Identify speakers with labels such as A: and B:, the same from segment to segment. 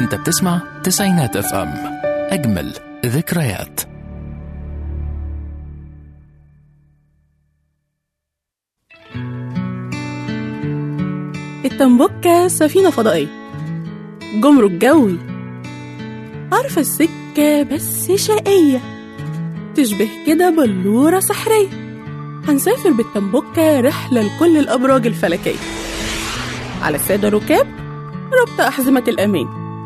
A: انت بتسمع تسعينات اف ام اجمل ذكريات
B: التنبكة سفينة فضائية جمرك جوي عارفة السكة بس شقية تشبه كده بلورة سحرية هنسافر بالتنبكة رحلة لكل الأبراج الفلكية على السادة ركاب ربط أحزمة الأمان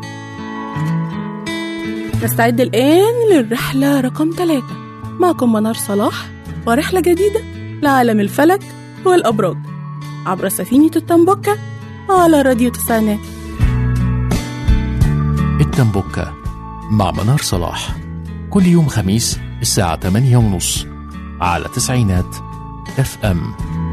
B: نستعد الآن للرحلة رقم ثلاثة معكم منار صلاح ورحلة جديدة لعالم الفلك والأبراج عبر سفينة التنبكة على راديو تسعينات
A: التنبكة مع منار صلاح كل يوم خميس الساعة 8 ونص على تسعينات اف ام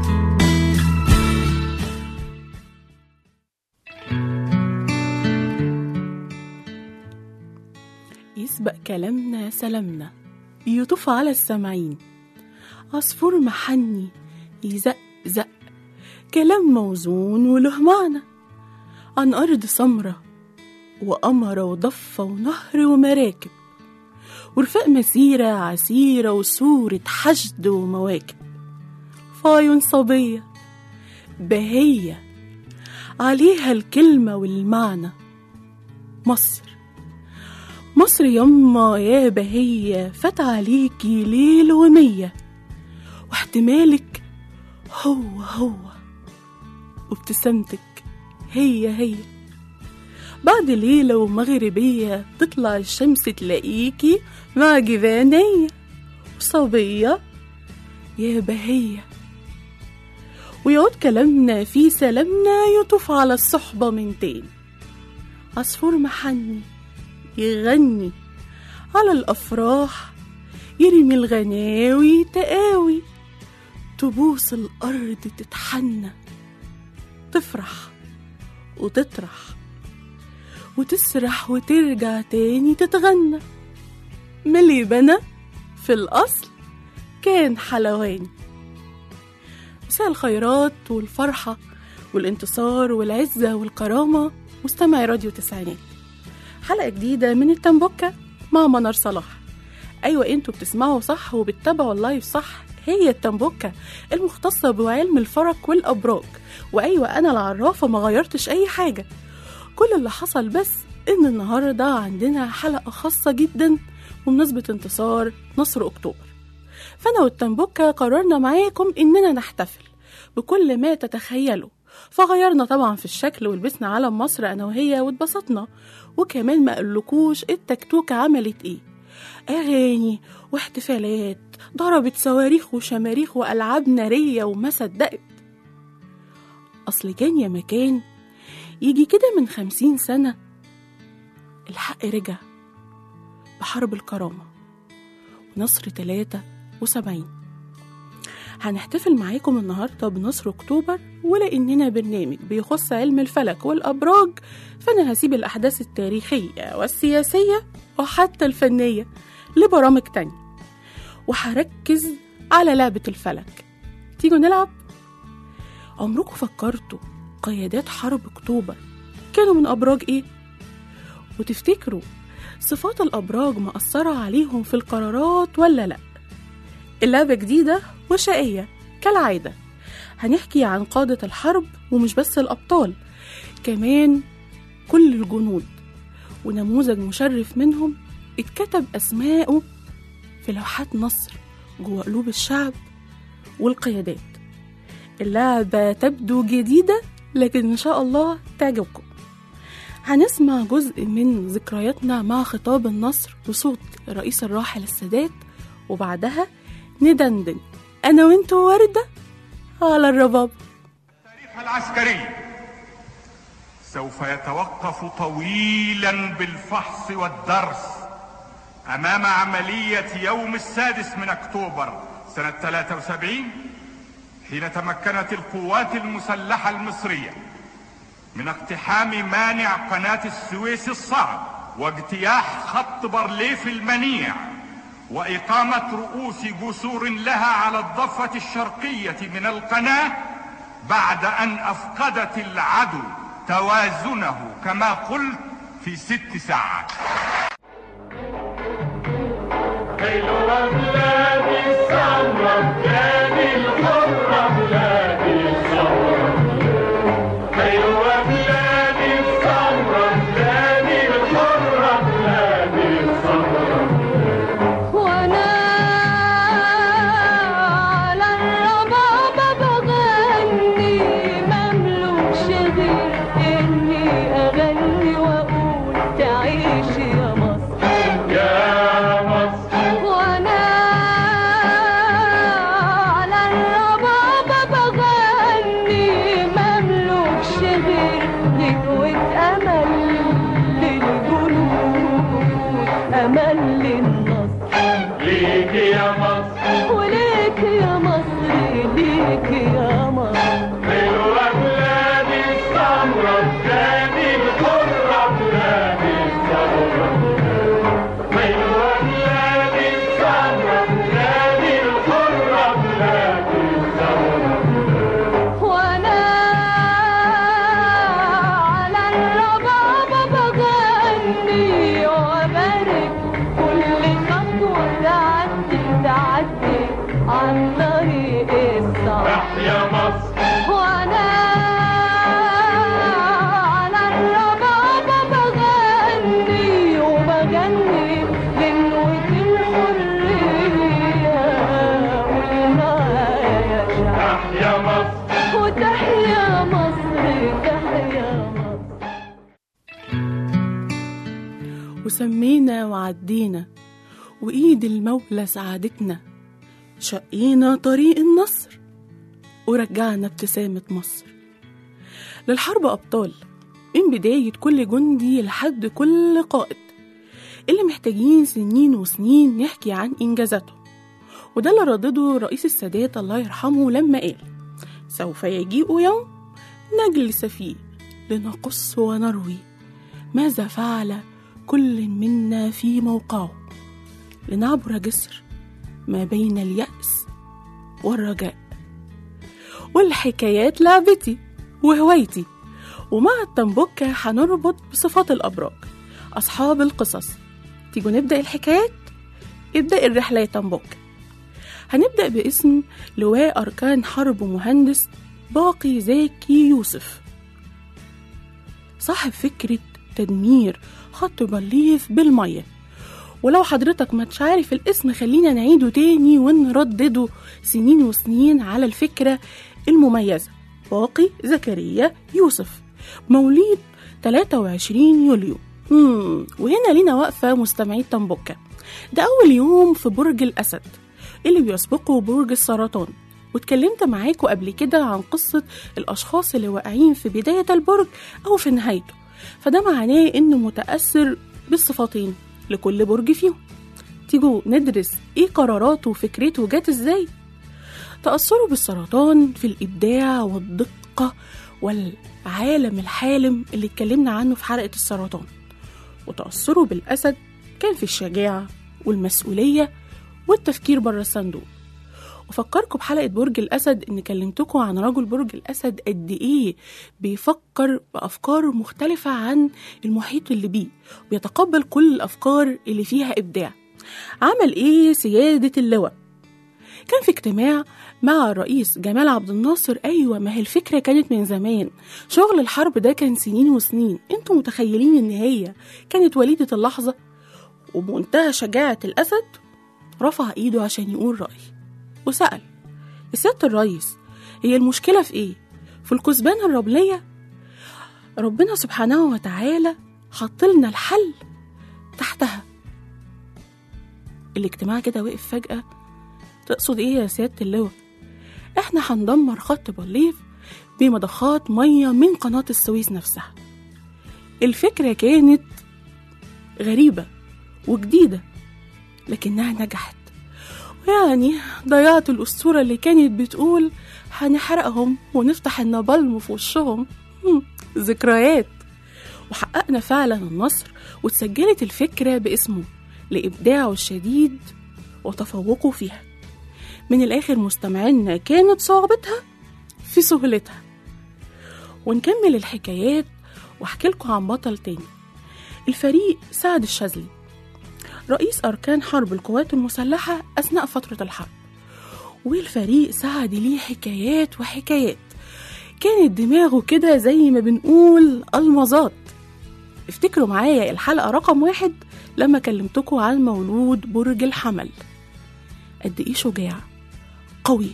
B: يسبق كلامنا سلامنا يطوف على السامعين عصفور محني يزقزق كلام موزون وله معنى عن أرض سمرة وقمرة وضفة ونهر ومراكب ورفاق مسيرة عسيرة وصورة حشد ومواكب فعيون صبية بهية عليها الكلمة والمعنى مصر مصر يما يا بهية فات عليكي ليل ومية واحتمالك هو هو وابتسامتك هي هي بعد ليلة ومغربية تطلع الشمس تلاقيكي مع جبانية وصبية يا بهية ويعود كلامنا في سلامنا يطوف على الصحبة من تاني عصفور محني يغني على الأفراح يرمي الغناوي تقاوي تبوس الأرض تتحنى تفرح وتطرح وتسرح وترجع تاني تتغنى ملي بنا في الأصل كان حلواني مساء الخيرات والفرحة والانتصار والعزة والكرامة مستمعي راديو تسعينات حلقة جديدة من التنبكة مع منار صلاح أيوة انتوا بتسمعوا صح وبتتابعوا اللايف صح هي التنبكة المختصة بعلم الفرق والأبراج وأيوة أنا العرافة ما غيرتش أي حاجة كل اللي حصل بس إن النهاردة عندنا حلقة خاصة جدا بمناسبة انتصار نصر أكتوبر فأنا والتنبكة قررنا معاكم إننا نحتفل بكل ما تتخيلوا فغيرنا طبعا في الشكل ولبسنا علم مصر أنا وهي واتبسطنا وكمان ما قلكوش التكتوكة عملت إيه أغاني واحتفالات ضربت صواريخ وشماريخ وألعاب نارية وما صدقت أصل كان يا مكان يجي كده من خمسين سنة الحق رجع بحرب الكرامة ونصر تلاتة وسبعين هنحتفل معاكم النهاردة بنصر أكتوبر ولأننا برنامج بيخص علم الفلك والأبراج فأنا هسيب الأحداث التاريخية والسياسية وحتى الفنية لبرامج تانية وهركز على لعبة الفلك تيجوا نلعب؟ عمركم فكرتوا قيادات حرب أكتوبر كانوا من أبراج إيه؟ وتفتكروا صفات الأبراج مأثرة عليهم في القرارات ولا لأ؟ اللعبة جديدة وشقية كالعادة هنحكي عن قادة الحرب ومش بس الأبطال كمان كل الجنود ونموذج مشرف منهم اتكتب أسماءه في لوحات نصر جوه قلوب الشعب والقيادات اللعبة تبدو جديدة لكن إن شاء الله تعجبكم هنسمع جزء من ذكرياتنا مع خطاب النصر بصوت الرئيس الراحل السادات وبعدها ندندن أنا وإنتوا وردة على الرباب
C: التاريخ العسكري سوف يتوقف طويلا بالفحص والدرس أمام عملية يوم السادس من أكتوبر سنة 73 حين تمكنت القوات المسلحة المصرية من اقتحام مانع قناة السويس الصعب واجتياح خط بارليف المنيع وإقامة رؤوس جسور لها على الضفة الشرقية من القناة بعد أن أفقدت العدو توازنه كما قلت في ست ساعات
D: حلوة بلادي السمرة بلادي الحرة بلادي الثورة حلوة بلادي السمرة بلادي الحرة بلادي الثورة
E: وانا على الربابة بغني مملوكش غير اني اغني واقول تعيش يا مصر
D: يا مصر
E: وانا على الربابة بغني مملوكش غير غنوة امل للجنود امل للنصر
D: ليك يا مصر
E: وليك يا مصر ليك يا مصر
D: حلوة بلادي السمرة بلادي الحرة بلادي الثورة حلوة بلادي السمرة بلادي الحرة بلادي الثورة
E: وانا على الربابة بغني وابارك كل خطوة تعدي تعدي عن طريق الصعب
D: تحيا مصر
E: وانا على الربابة بغني وبغني غنوة الحرية والنهاية شعب
D: تحيا مصر
E: وتحيا مصر تحيا مصر
B: وسمينا وعدينا وإيد المولى سعادتنا شقينا طريق النصر ورجعنا ابتسامة مصر للحرب أبطال من بداية كل جندي لحد كل قائد اللي محتاجين سنين وسنين نحكي عن إنجازاته وده اللي ردده رئيس السادات الله يرحمه لما قال سوف يجيء يوم نجلس فيه لنقص ونروي ماذا فعل كل منا في موقعه لنعبر جسر ما بين اليأس والرجاء والحكايات لعبتي وهوايتي ومع التنبكة هنربط بصفات الأبراج أصحاب القصص تيجوا نبدأ الحكايات ابدأ الرحلة يا تنبكة هنبدأ باسم لواء أركان حرب مهندس باقي زكي يوسف صاحب فكرة تدمير خط بليف بالمية ولو حضرتك ما عارف الاسم خلينا نعيده تاني ونردده سنين وسنين على الفكرة المميزة باقي زكريا يوسف مواليد 23 يوليو مم. وهنا لينا واقفة مستمعي تنبكة ده أول يوم في برج الأسد اللي بيسبقه برج السرطان واتكلمت معاكم قبل كده عن قصة الأشخاص اللي واقعين في بداية البرج أو في نهايته فده معناه إنه متأثر بالصفاتين لكل برج فيهم تيجوا ندرس إيه قراراته وفكرته جات إزاي تأثره بالسرطان في الإبداع والدقة والعالم الحالم اللي اتكلمنا عنه في حلقة السرطان وتأثره بالأسد كان في الشجاعة والمسؤولية والتفكير بره الصندوق وفكركم بحلقة برج الأسد إن كلمتكم عن رجل برج الأسد قد إيه بيفكر بأفكار مختلفة عن المحيط اللي بيه وبيتقبل كل الأفكار اللي فيها إبداع عمل إيه سيادة اللواء كان في اجتماع مع الرئيس جمال عبد الناصر أيوة ما هي الفكرة كانت من زمان شغل الحرب ده كان سنين وسنين انتوا متخيلين إن هي كانت وليدة اللحظة وبمنتهى شجاعة الأسد رفع إيده عشان يقول رأي وسأل يا سيادة الرئيس هي المشكلة في إيه؟ في الكثبان الرملية؟ ربنا سبحانه وتعالى حط لنا الحل تحتها الاجتماع كده وقف فجأة تقصد إيه يا سيادة اللواء؟ إحنا هندمر خط بليف بمضخات مية من قناة السويس نفسها الفكرة كانت غريبة وجديدة لكنها نجحت يعني ضيعت الأسطورة اللي كانت بتقول هنحرقهم ونفتح النابلم في وشهم هم، ذكريات وحققنا فعلا النصر واتسجلت الفكرة باسمه لإبداعه الشديد وتفوقه فيها من الآخر مستمعينا كانت صعوبتها في سهولتها ونكمل الحكايات واحكي لكم عن بطل تاني الفريق سعد الشاذلي رئيس أركان حرب القوات المسلحة أثناء فترة الحرب والفريق سعد ليه حكايات وحكايات كانت دماغه كده زي ما بنقول المظات افتكروا معايا الحلقة رقم واحد لما كلمتكم عن مولود برج الحمل قد ايه شجاع قوي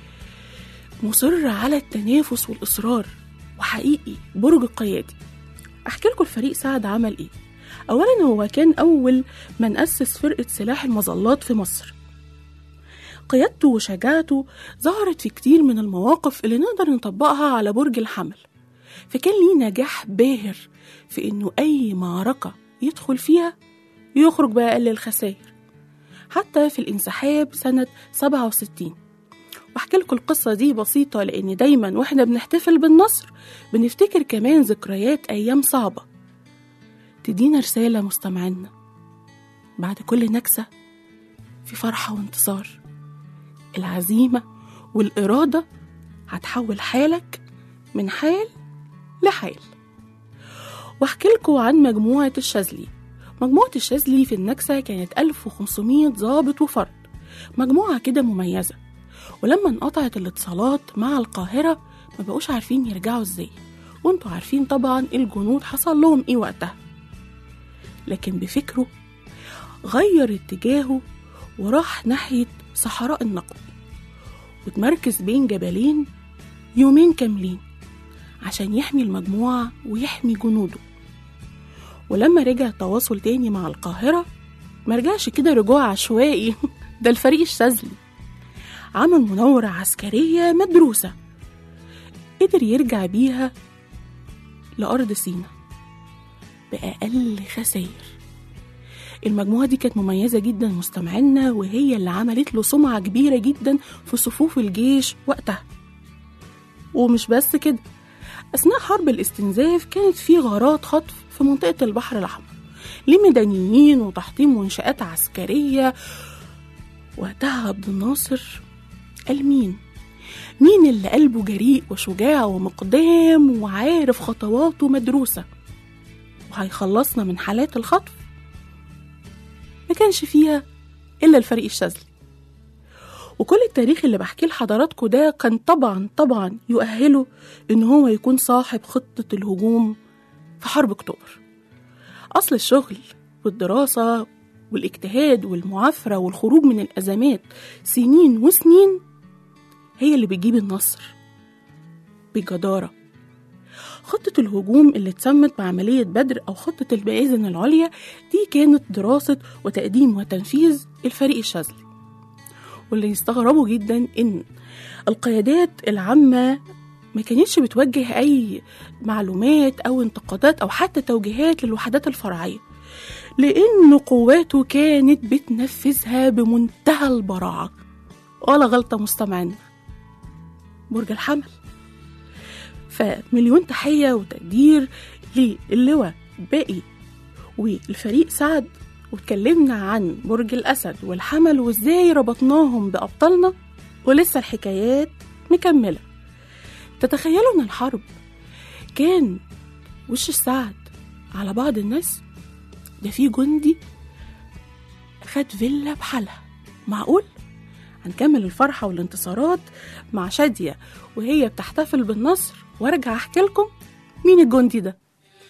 B: مصر على التنافس والإصرار وحقيقي برج قيادي أحكي لكم الفريق سعد عمل إيه أولا هو كان أول من أسس فرقة سلاح المظلات في مصر قيادته وشجاعته ظهرت في كتير من المواقف اللي نقدر نطبقها على برج الحمل فكان ليه نجاح باهر في إنه أي معركة يدخل فيها يخرج بأقل الخسائر حتى في الانسحاب سنة 67 واحكي لكم القصة دي بسيطة لأن دايما واحنا بنحتفل بالنصر بنفتكر كمان ذكريات أيام صعبة تدينا رسالة مستمعينا بعد كل نكسة في فرحة وانتصار العزيمة والإرادة هتحول حالك من حال لحال واحكي لكم عن مجموعة الشاذلي مجموعة الشاذلي في النكسة كانت 1500 ضابط وفرد مجموعة كده مميزة ولما انقطعت الاتصالات مع القاهرة ما بقوش عارفين يرجعوا ازاي وانتوا عارفين طبعا الجنود حصل لهم ايه وقتها لكن بفكره غير اتجاهه وراح ناحية صحراء النقب واتمركز بين جبلين يومين كاملين عشان يحمي المجموعة ويحمي جنوده ولما رجع تواصل تاني مع القاهرة مرجعش كده رجوع عشوائي ده الفريق الشاذلي عمل مناورة عسكرية مدروسة قدر يرجع بيها لأرض سينا بأقل خسائر المجموعة دي كانت مميزة جدا مستمعينا وهي اللي عملت له سمعة كبيرة جدا في صفوف الجيش وقتها ومش بس كده أثناء حرب الاستنزاف كانت في غارات خطف في منطقة البحر الأحمر لمدنيين وتحطيم منشآت عسكرية وقتها عبد الناصر قال مين؟ مين اللي قلبه جريء وشجاع ومقدام وعارف خطواته مدروسة وهيخلصنا من حالات الخطف ما كانش فيها إلا الفريق الشاذلي وكل التاريخ اللي بحكيه لحضراتكم ده كان طبعا طبعا يؤهله إن هو يكون صاحب خطة الهجوم في حرب أكتوبر أصل الشغل والدراسة والاجتهاد والمعافرة والخروج من الأزمات سنين وسنين هي اللي بتجيب النصر بجدارة خطة الهجوم اللي اتسمت بعملية بدر أو خطة المآذن العليا دي كانت دراسة وتقديم وتنفيذ الفريق الشاذلي واللي يستغربوا جدا إن القيادات العامة ما كانتش بتوجه أي معلومات أو انتقادات أو حتى توجيهات للوحدات الفرعية لأن قواته كانت بتنفذها بمنتهى البراعة ولا غلطة مستمعنا برج الحمل فمليون تحية وتقدير للواء باقي والفريق سعد واتكلمنا عن برج الأسد والحمل وازاي ربطناهم بأبطالنا ولسه الحكايات مكملة تتخيلوا ان الحرب كان وش السعد على بعض الناس ده في جندي خد فيلا بحالها معقول هنكمل الفرحة والانتصارات مع شادية وهي بتحتفل بالنصر وارجع احكي لكم مين الجندي ده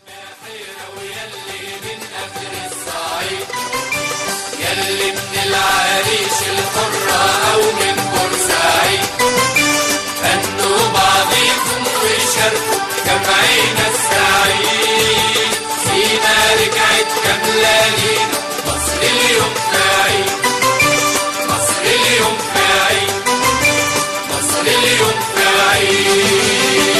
F: يلي من العريش الحرة أو من بورسعيد هنوا بعضيكم وشاركوا جمعينا السعيد سينا رجعت كاملة لينا مصر اليوم في عيد مصر اليوم في عيد مصر اليوم في عيد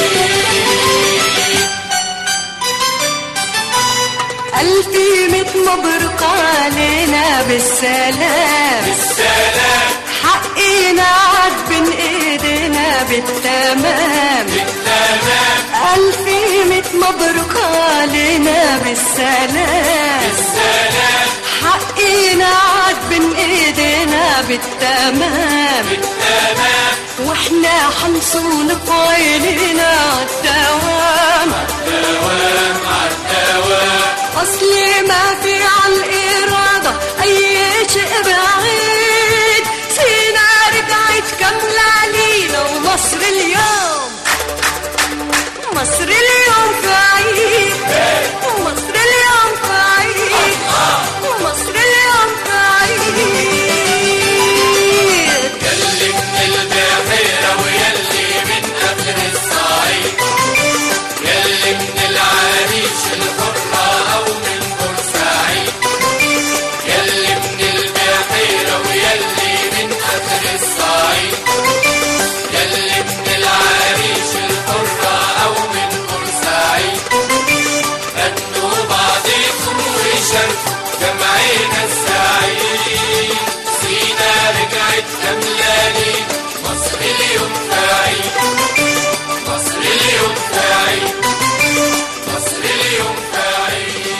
E: ألفي ميت مبروك علينا بالسلام
F: بالسلام
E: حقنا عاد بين ايدينا بالتمام
F: بالتمام
E: ألفي ميت مبروك علينا بالسلام
F: بالسلام
E: حقنا عاد بين ايدينا بالتمام
F: بالتمام
E: واحنا حنصون في عينينا الدوام
F: دوام عالدوام
E: اصلي ما في عالإرادة أي شيء بعيد سينا رجعت كاملة علينا ومصر اليوم مصر اليوم في عيد مصر اليوم في عيد مصر اليوم في عيد
F: يلي من البحيرة ويلي من قبل الصعيد يلي من العريش الحرة أو من بورسعيد يلي من البحيرة ويلي من قبل الصعيد يلي من العريش الحرة أو من بورسعيد هنوا بعضكم وشاركوا جمعنا السعيد سينا رجعت كملاني مصر اليوم في عيد مصر اليوم في عيد مصر اليوم في عيد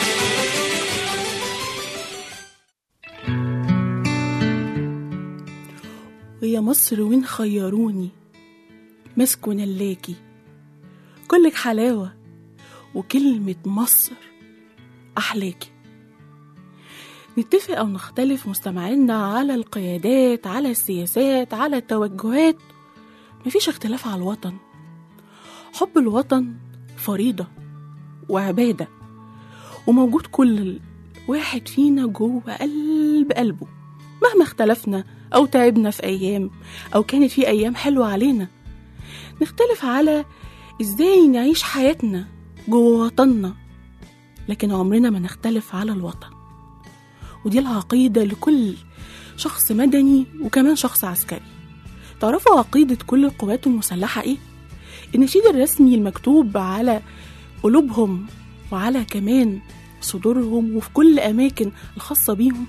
B: ويا مصر وين خيروني مسكوا نلاكي كلك حلاوة وكلمة مصر أحلاكي نتفق أو نختلف مستمعينا على القيادات على السياسات على التوجهات مفيش اختلاف على الوطن حب الوطن فريضة وعبادة وموجود كل واحد فينا جوه قلب قلبه مهما اختلفنا أو تعبنا في أيام أو كانت في أيام حلوة علينا نختلف على إزاي نعيش حياتنا جوه وطننا لكن عمرنا ما نختلف على الوطن ودي العقيدة لكل شخص مدني وكمان شخص عسكري تعرفوا عقيدة كل القوات المسلحة إيه؟ النشيد الرسمي المكتوب على قلوبهم وعلى كمان صدورهم وفي كل أماكن الخاصة بيهم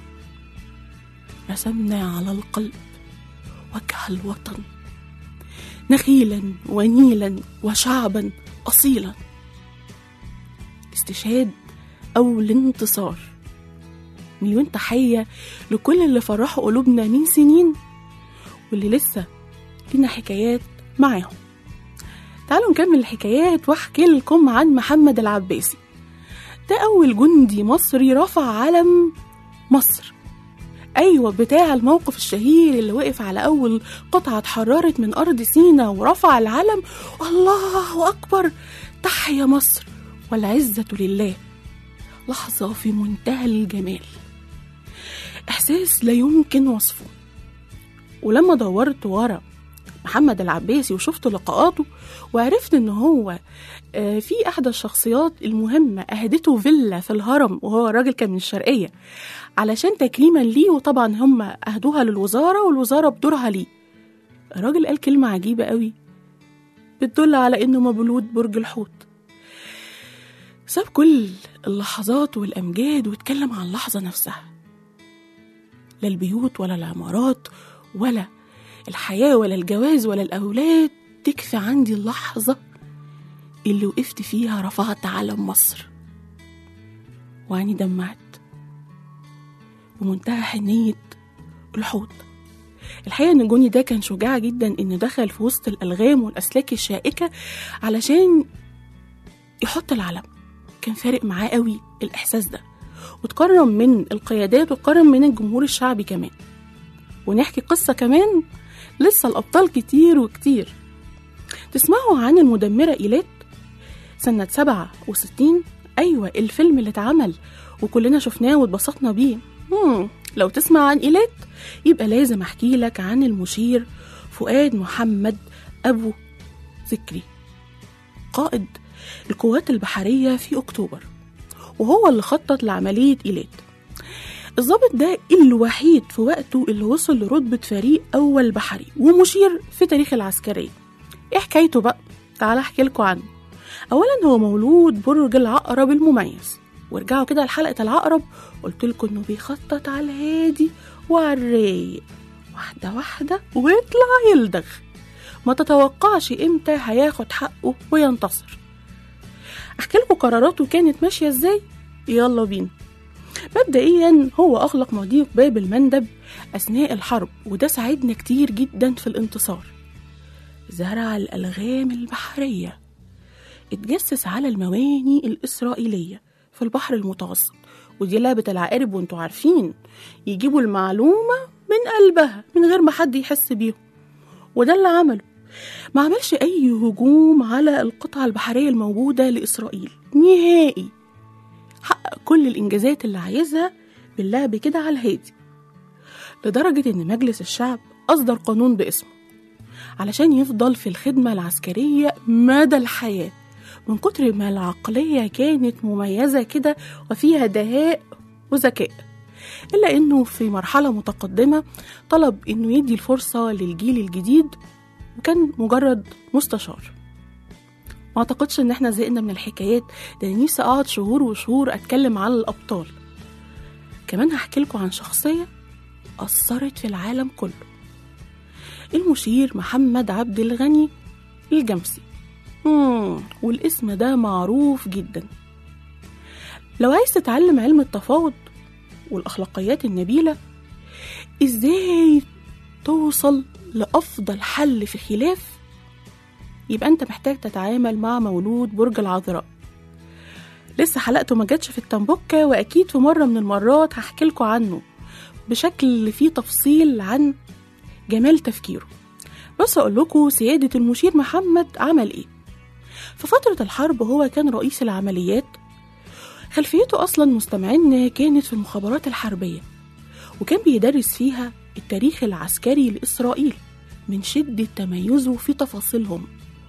B: رسمنا على القلب وجه الوطن نخيلا ونيلا وشعبا أصيلا استشهاد أو الانتصار مليون تحية لكل اللي فرحوا قلوبنا من سنين واللي لسه لينا حكايات معاهم تعالوا نكمل الحكايات واحكي لكم عن محمد العباسي ده أول جندي مصري رفع علم مصر أيوة بتاع الموقف الشهير اللي وقف على أول قطعة اتحررت من أرض سينا ورفع العلم الله أكبر تحيا مصر والعزة لله لحظة في منتهى الجمال إحساس لا يمكن وصفه ولما دورت ورا محمد العباسي وشفت لقاءاته وعرفت ان هو آه، في احدى الشخصيات المهمه اهدته فيلا في الهرم وهو راجل كان من الشرقيه علشان تكريما ليه وطبعا هم اهدوها للوزاره والوزاره بدورها ليه الراجل قال كلمه عجيبه قوي بتدل على انه مولود برج الحوت ساب كل اللحظات والامجاد واتكلم عن اللحظه نفسها لا البيوت ولا العمارات ولا الحياة ولا الجواز ولا الأولاد تكفي عندي اللحظة اللي وقفت فيها رفعت علم مصر وعيني دمعت بمنتهى حنية الحوت الحقيقة إن جوني ده كان شجاع جدا إنه دخل في وسط الألغام والأسلاك الشائكة علشان يحط العلم كان فارق معاه قوي الإحساس ده وتكرم من القيادات وتكرم من الجمهور الشعبي كمان ونحكي قصة كمان لسه الأبطال كتير وكتير تسمعوا عن المدمرة إيلات سنة سبعة وستين أيوة الفيلم اللي اتعمل وكلنا شفناه واتبسطنا بيه مم. لو تسمع عن إيلات يبقى لازم أحكي لك عن المشير فؤاد محمد أبو ذكري قائد القوات البحرية في أكتوبر وهو اللي خطط لعملية إيلات الضابط ده الوحيد في وقته اللي وصل لرتبة فريق أول بحري ومشير في تاريخ العسكرية إيه حكايته بقى؟ تعال أحكي لكم عنه أولا هو مولود برج العقرب المميز وارجعوا كده لحلقة العقرب قلت لكم إنه بيخطط على الهادي وعلى الرايق واحدة واحدة ويطلع يلدغ ما تتوقعش إمتى هياخد حقه وينتصر أحكي لكم قراراته كانت ماشية إزاي؟ يلا بينا مبدئيا هو أغلق مضيق باب المندب أثناء الحرب وده ساعدنا كتير جدا في الانتصار زرع الألغام البحرية اتجسس على المواني الإسرائيلية في البحر المتوسط ودي لعبة العقارب وانتوا عارفين يجيبوا المعلومة من قلبها من غير ما حد يحس بيهم وده اللي عمله ما عملش أي هجوم على القطعة البحرية الموجودة لإسرائيل نهائي حقق كل الإنجازات اللي عايزها باللعب كده على الهادي لدرجة إن مجلس الشعب أصدر قانون باسمه علشان يفضل في الخدمة العسكرية مدى الحياة من كتر ما العقلية كانت مميزة كده وفيها دهاء وذكاء إلا إنه في مرحلة متقدمة طلب إنه يدي الفرصة للجيل الجديد وكان مجرد مستشار ما أعتقدش إن إحنا زهقنا من الحكايات ده أنا نفسي أقعد شهور وشهور أتكلم على الأبطال كمان هحكي لكم عن شخصية أثرت في العالم كله المشير محمد عبد الغني الجمسي مم. والاسم ده معروف جدا لو عايز تتعلم علم التفاوض والأخلاقيات النبيلة إزاي توصل لأفضل حل في خلاف يبقى أنت محتاج تتعامل مع مولود برج العذراء لسه حلقته ما جاتش في التنبكة وأكيد في مرة من المرات هحكي لكم عنه بشكل فيه تفصيل عن جمال تفكيره بس أقول لكم سيادة المشير محمد عمل إيه في فترة الحرب هو كان رئيس العمليات خلفيته أصلا مستمعين كانت في المخابرات الحربية وكان بيدرس فيها التاريخ العسكري لإسرائيل من شدة تميزه في تفاصيلهم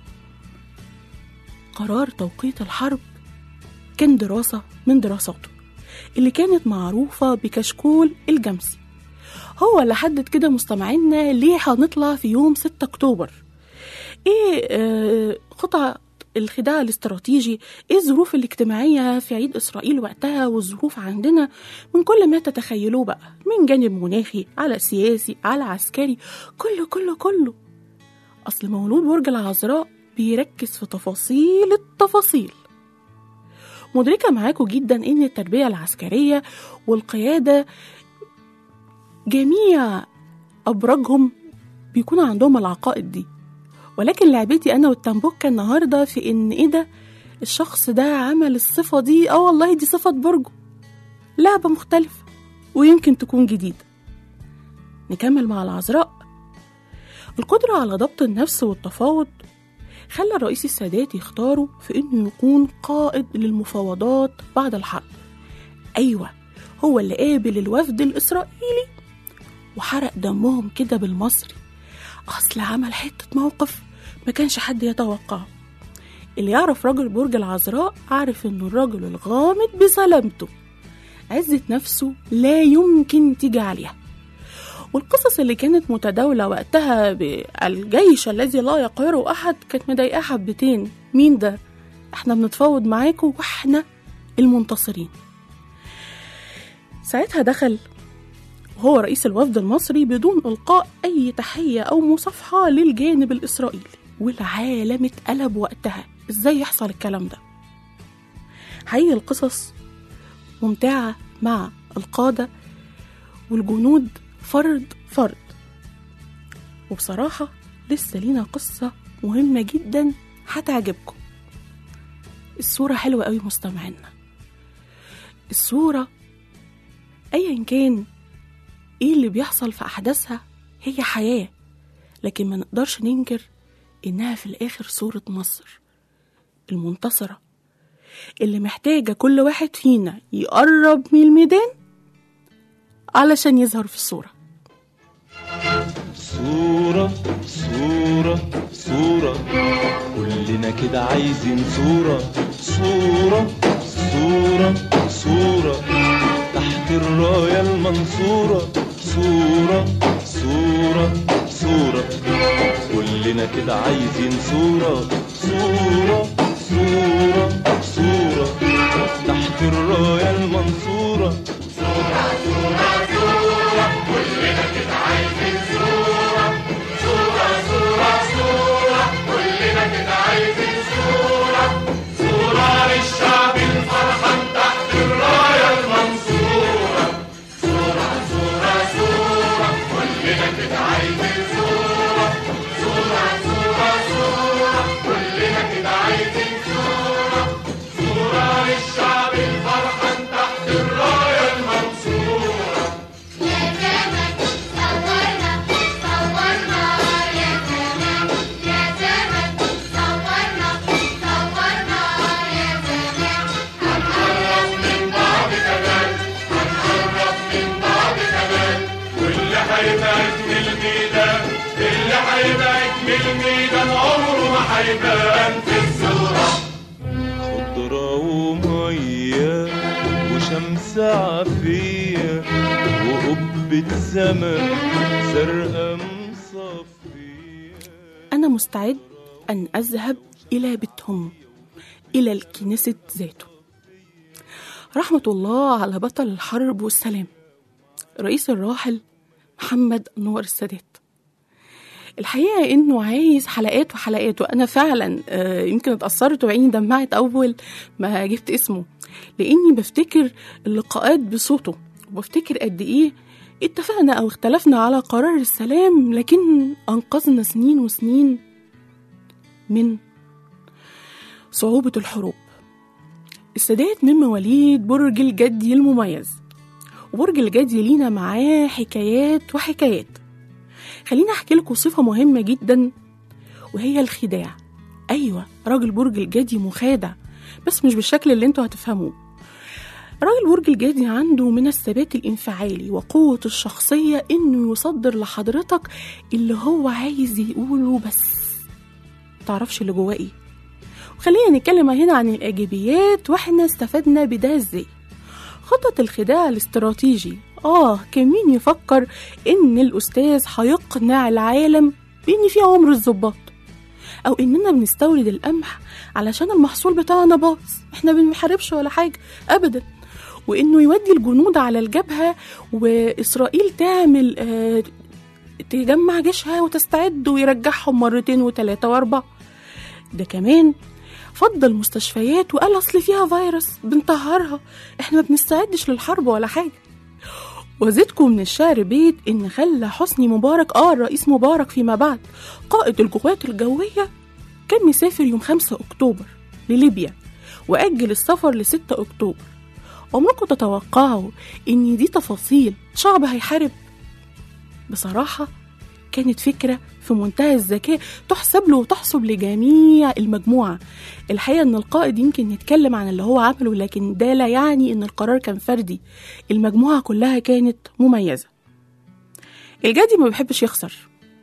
B: قرار توقيت الحرب كان دراسة من دراساته اللي كانت معروفة بكشكول الجمسي هو اللي حدد كده مستمعينا ليه هنطلع في يوم 6 أكتوبر ايه آه قطع الخداع الاستراتيجي ايه الظروف الاجتماعية في عيد إسرائيل وقتها والظروف عندنا من كل ما تتخيلوه بقى من جانب مناخي على سياسي على عسكري كله كله كله أصل مولود برج العذراء بيركز في تفاصيل التفاصيل مدركة معاكم جدا إن التربية العسكرية والقيادة جميع أبراجهم بيكون عندهم العقائد دي ولكن لعبتي أنا والتنبكة النهاردة في إن إيه ده الشخص ده عمل الصفة دي اه والله دي صفة برجه لعبة مختلفة ويمكن تكون جديدة نكمل مع العذراء القدرة على ضبط النفس والتفاوض خلى الرئيس السادات يختاره في إنه يكون قائد للمفاوضات بعد الحرب أيوة هو اللي قابل الوفد الإسرائيلي وحرق دمهم كده بالمصري أصل عمل حتة موقف ما كانش حد يتوقعه اللي يعرف راجل برج العذراء عارف إنه الراجل الغامض بسلامته عزة نفسه لا يمكن تيجي عليها والقصص اللي كانت متداولة وقتها بالجيش الذي لا يقهره أحد كانت مضايقاه حبتين مين ده؟ احنا بنتفاوض معاكم واحنا المنتصرين ساعتها دخل وهو رئيس الوفد المصري بدون إلقاء أي تحية أو مصافحة للجانب الإسرائيلي والعالم اتقلب وقتها إزاي يحصل الكلام ده حقيقي القصص ممتعة مع القادة والجنود فرد فرد وبصراحة لسه لينا قصة مهمة جدا هتعجبكم الصورة حلوة قوي مستمعينا الصورة أيا كان ايه اللي بيحصل في أحداثها هي حياة لكن ما نقدرش ننكر إنها في الآخر صورة مصر المنتصرة اللي محتاجة كل واحد فينا يقرب من الميدان علشان يظهر في الصورة
G: صورة صورة صورة كلنا كده عايزين صورة صورة صورة صورة تحت الراية المنصورة صورة صورة صورة كلنا كده عايزين صورة صورة صورة صورة تحت الراية المنصورة
D: كلنا كده عايزين صورة حيبان في الصورة
G: خضرة ومية وشمس عافية وقبة سما زرقاء مصفية
B: أنا مستعد أن أذهب إلى بيتهم إلى الكنيسة ذاته رحمة الله على بطل الحرب والسلام رئيس الراحل محمد أنور السادات الحقيقة إنه عايز حلقات وحلقات وأنا فعلا آه، يمكن اتأثرت وعيني دمعت أول ما جبت اسمه لأني بفتكر اللقاءات بصوته وبفتكر قد إيه اتفقنا أو اختلفنا على قرار السلام لكن أنقذنا سنين وسنين من صعوبة الحروب السادات من مواليد برج الجدي المميز وبرج الجدي لينا معاه حكايات وحكايات خليني أحكي لكم صفة مهمة جدا وهي الخداع أيوة راجل برج الجدي مخادع بس مش بالشكل اللي انتوا هتفهموه راجل برج الجدي عنده من الثبات الانفعالي وقوة الشخصية إنه يصدر لحضرتك اللي هو عايز يقوله بس متعرفش اللي جواه إيه وخلينا نتكلم هنا عن الإيجابيات وإحنا استفدنا بده إزاي خطة الخداع الاستراتيجي آه كان مين يفكر إن الأستاذ هيقنع العالم بإن في عمر الظباط أو إننا بنستورد القمح علشان المحصول بتاعنا باظ إحنا بنحاربش ولا حاجة أبدا وإنه يودي الجنود على الجبهة وإسرائيل تعمل آه تجمع جيشها وتستعد ويرجعهم مرتين وثلاثة وأربعة ده كمان فضل مستشفيات وقال أصل فيها فيروس بنطهرها إحنا ما بنستعدش للحرب ولا حاجة وزيدكم من الشعر بيت إن خلى حسني مبارك آه الرئيس مبارك فيما بعد قائد القوات الجوية كان مسافر يوم 5 أكتوبر لليبيا وأجل السفر ل 6 أكتوبر عمركم تتوقعوا إن دي تفاصيل شعب هيحارب بصراحة كانت فكرة في منتهى الذكاء تحسب له وتحسب لجميع المجموعة الحقيقة إن القائد يمكن يتكلم عن اللي هو عمله لكن ده لا يعني إن القرار كان فردي المجموعة كلها كانت مميزة الجدي ما بيحبش يخسر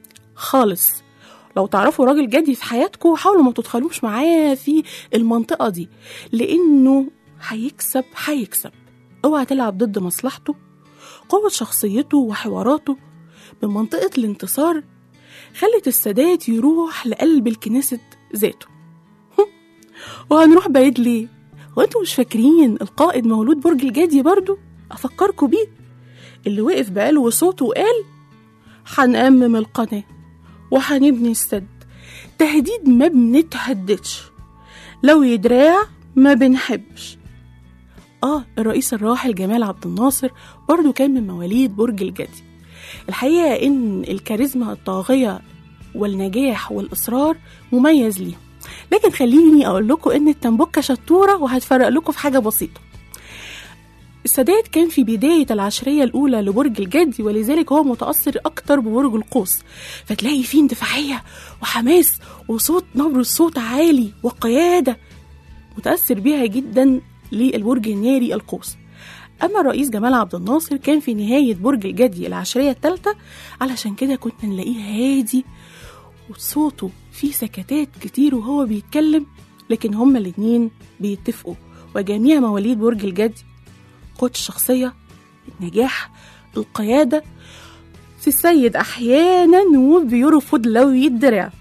B: خالص لو تعرفوا راجل جدي في حياتكم حاولوا ما تدخلوش معاه في المنطقة دي لأنه هيكسب هيكسب اوعى تلعب ضد مصلحته قوة شخصيته وحواراته بمنطقة الانتصار خلت السادات يروح لقلب الكنيسة ذاته هم، وهنروح بعيد ليه؟ وانتوا مش فاكرين القائد مولود برج الجدي برضو؟ أفكركوا بيه اللي وقف بعلو وصوته وقال هنأمم القناة وهنبني السد تهديد ما بنتهددش لو يدراع ما بنحبش اه الرئيس الراحل جمال عبد الناصر برضو كان من مواليد برج الجدي الحقيقة إن الكاريزما الطاغية والنجاح والإصرار مميز ليهم لكن خليني أقول لكم إن التنبكة شطورة وهتفرق لكم في حاجة بسيطة السادات كان في بداية العشرية الأولى لبرج الجدي ولذلك هو متأثر أكتر ببرج القوس فتلاقي فيه اندفاعية وحماس وصوت نبر الصوت عالي وقيادة متأثر بيها جدا للبرج الناري القوس أما الرئيس جمال عبد الناصر كان في نهاية برج الجدي العشرية الثالثة علشان كده كنا نلاقيه هادي وصوته فيه سكتات كتير وهو بيتكلم لكن هما الاتنين بيتفقوا وجميع مواليد برج الجدي قوة الشخصية النجاح القيادة في السيد أحيانا وبيرفض لو يدرع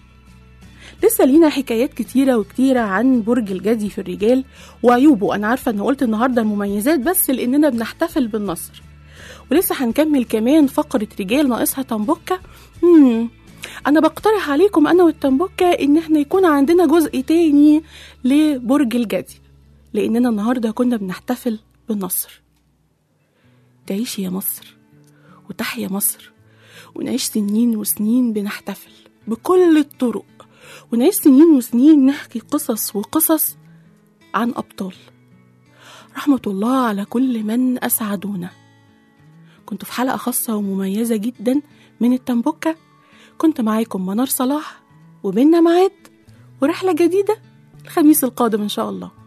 B: لسه لينا حكايات كتيرة وكتيرة عن برج الجدي في الرجال وعيوبه أنا عارفة أن قلت النهاردة المميزات بس لأننا بنحتفل بالنصر ولسه هنكمل كمان فقرة رجال ناقصها تنبكة مم. أنا بقترح عليكم أنا والتنبكة إن احنا يكون عندنا جزء تاني لبرج الجدي لأننا النهاردة كنا بنحتفل بالنصر تعيش يا مصر وتحيا مصر ونعيش سنين وسنين بنحتفل بكل الطرق ونعيش سنين وسنين نحكي قصص وقصص عن أبطال رحمة الله على كل من أسعدونا كنت في حلقة خاصة ومميزة جدا من التنبكة كنت معاكم منار صلاح وبيننا ميعاد ورحلة جديدة الخميس القادم إن شاء الله